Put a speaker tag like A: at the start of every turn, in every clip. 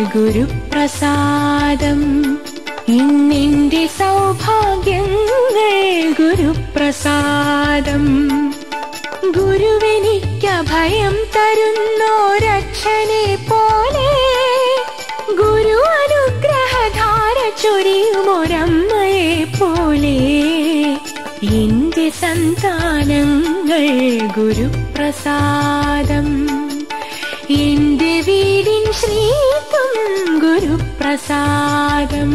A: ഗുരുപ്രസാദം ഇന്നിന്റെ സൗഭാഗ്യങ്ങൾ ഗുരുപ്രസാദം ഗുരുവെനിക്ക് ഭയം തരുന്നോരച്ഛനെ പോലെ ഗുരു അനുഗ്രഹധാര ചൊരിയുമൊരമ്മയെ പോലെ എന്റെ സന്താനങ്ങൾ ഗുരുപ്രസാദം എന്റെ വീടിൻ ശ്രീത്വം ഗുരുപ്രസാദം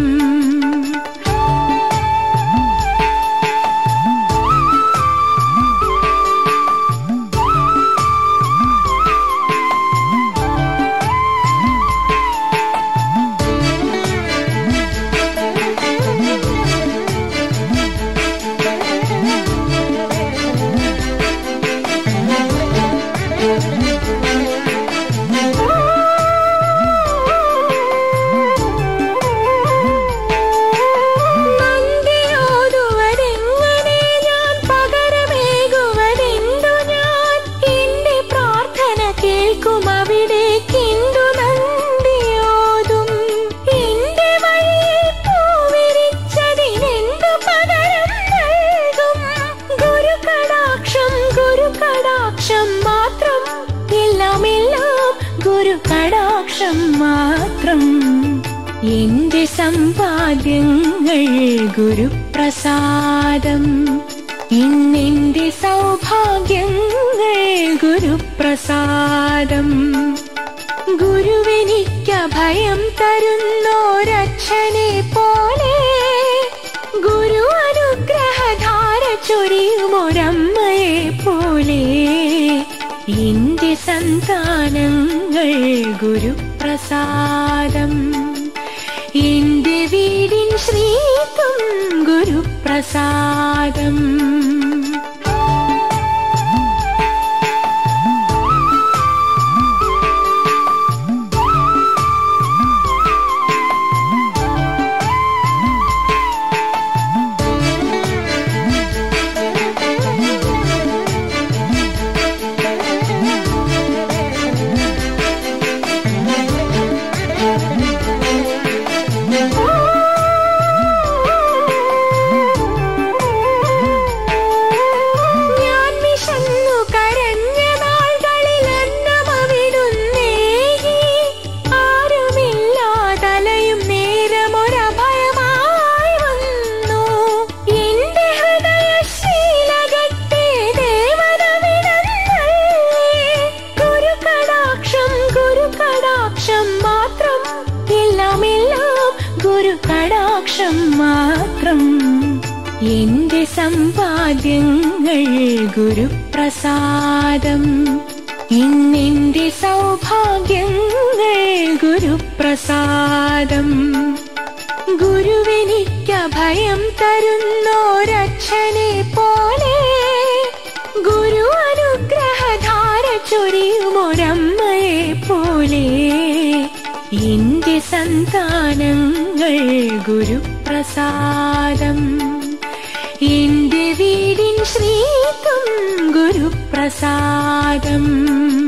A: നന്ദിയോതുവതെങ്ങനെ ഞാൻ പകരമേകുവതെന്തു ഞാൻ എന്റെ പ്രാർത്ഥന കേൾക്കും അവിടേക്കെന്തു നന്ദിയോതും എന്റെ വഴിയിൽ പൂവിരിച്ചതിനെന്തു പകരം നൽകും ഗുരുകടാക്ഷം ഗുരുകടാക്ഷം മാത്രം എല്ലാം എല്ലാം ഗുരുകടാക്ഷം മാത്രം എന്റെ സമ്പാദ്യങ്ങൾ ഗുരുപ്രസാദം ഇന്നെന്റെ സൗഭാഗ്യങ്ങൾ ഗുരുപ്രസാദം ഗുരുവെനിക്ക് ഭയം തരുന്നോരച്ഛനെ പോലെ ഗുരു അനുഗ്രഹധാര ചൊരിയുമൊരമ്മയെ പോലെ എന്റെ സന്താനങ്ങൾ ഗുരുപ്രസാദം എന്റെ വീടിൻ ശ്രീത്വം ഗുരുപ്രസാദം ഞാൻ വിശന്നു കരഞ്ഞ നാളുകളിൽ അന്നമവിടുന്നേകി ആരുമില്ലാതലയും നേരമൊരഭയമായി വന്നു എന്റെ ഹൃദയശീലകത്തെ ദേവനവിടന്നല്ലേ ഗുരുകടാക്ഷം ഗുരുകടാക്ഷം മാത്രം എല്ലാം എല്ലാം ഗുരുകടാക്ഷം മാത്രം എന്റെ സമ്പാദ്യങ്ങൾ ഗുരുപ്രസാദം ഇന്നെന്റെ സൗഭാഗ്യങ്ങൾ ഗുരുപ്രസാദം ഗുരുവെനിക്ക് ഭയം തരുന്നോരച്ഛനെ പോലെ ഗുരു അനുഗ്രഹധാര ചൊരിയുമൊരമ്മയെ പോലെ എന്റെ സന്താനങ്ങൾ ഗുരുപ്രസാദം എന്റെ വീടിൻ ശ്രീത്വം ഗുരുപ്രസാദം